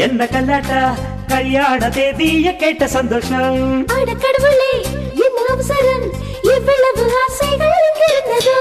என்ன கல்லாட்டா கல்யாண தேதிய கேட்ட சந்தோஷம் அட கடவுளே என்ன அவசரம் இவ்வளவு ஆசைகள் இருந்ததோ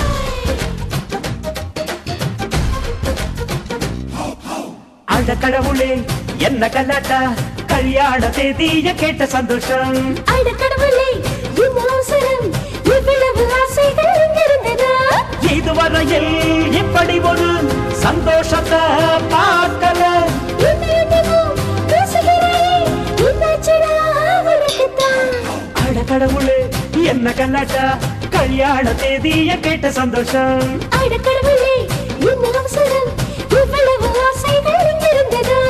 அட கடவுளே என்ன கல்லாட்டா கல்யாண தேதிய கேட்ட சந்தோஷம் அட கடவுளே என்ன அவசரம் இவ்வளவு ஆசைகள் இருந்ததோ இதுவரையில் இப்படி ஒரு சந்தோஷத்தை பார்க்கல என்ன என்னமோ பேசுகிறாயே என்னாச்சுடா உனக்குத்தான் அட கடவுளே என்ன கல்லாட்டா கல்யாண தேதிய கேட்ட சந்தோஷம் அட கடவுளே என்ன அவசரம் இவ்வளவு ஆசைகள் இருந்ததோ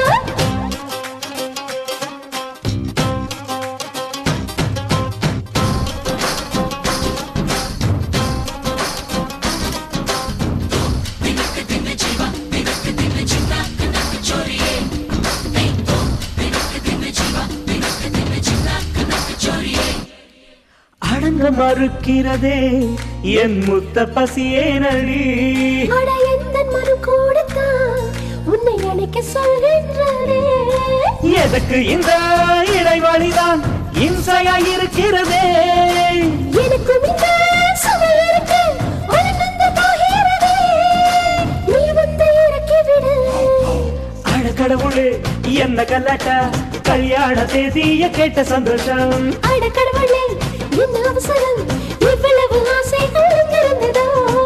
அடங்க மறுக்கிறதே என் முத்த பசியே நடி அட எந்த மறு கூடத்தான் உன்னை அணைக்க சொல்கின்றனே எதற்கு இந்த இடைவெளிதான் இம்சையா இருக்கிறதே எனக்கும் இந்த சுவை இருக்கு உனக்கு போகிறதே நீ வந்து இறக்கி விடு அட கடவுளே என்ன கல்லாட்டா கல்யாண தேதிய கேட்ட சந்தோஷம் அட கடவுளே என்ன அவசரம் இவ்வளவு ஆசைகள் இருந்ததோ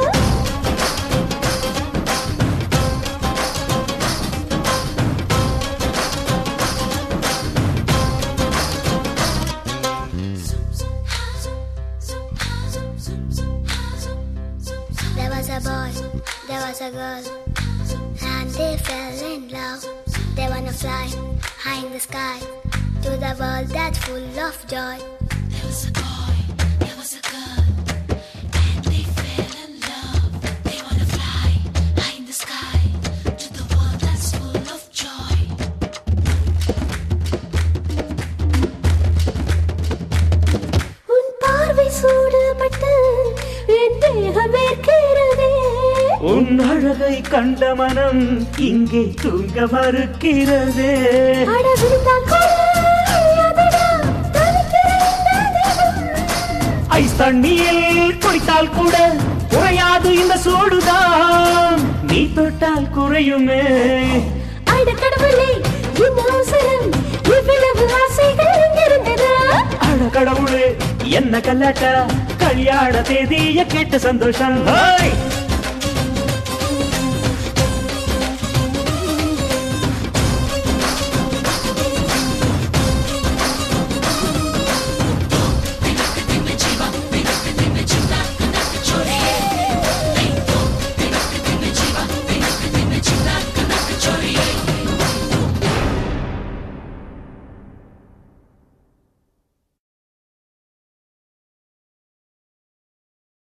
There was a boy, there was a girl, and they fell in love. They wanna fly high in the sky to the world that's full of joy. There was a boy, there was a girl, and they fell in love. They wanna fly high in the sky to the world that's full of joy. உன் பார்வை சூடுபட்டு என் தேகம் வேர்க்கிறதே உன் அழகை கண்ட மனம் இங்கே தூங்க மறுக்கிறதே அட விழுந்தா கூட அதடா தவிக்கிற இந்த தேகம். ஐஸ் தண்ணியில் குடித்தால் கூட குறையாது இந்த சூடுதான் நீ தொட்டால் குறையுமே அட கடவுளே என்ன அவசரம் இவ்வளவு ஆசைகள் இருந்ததா அட கடவுளே என்ன கல்லாட்டா கல்யாண தேதிய கேட்ட சந்தோஷம் ஹோய்!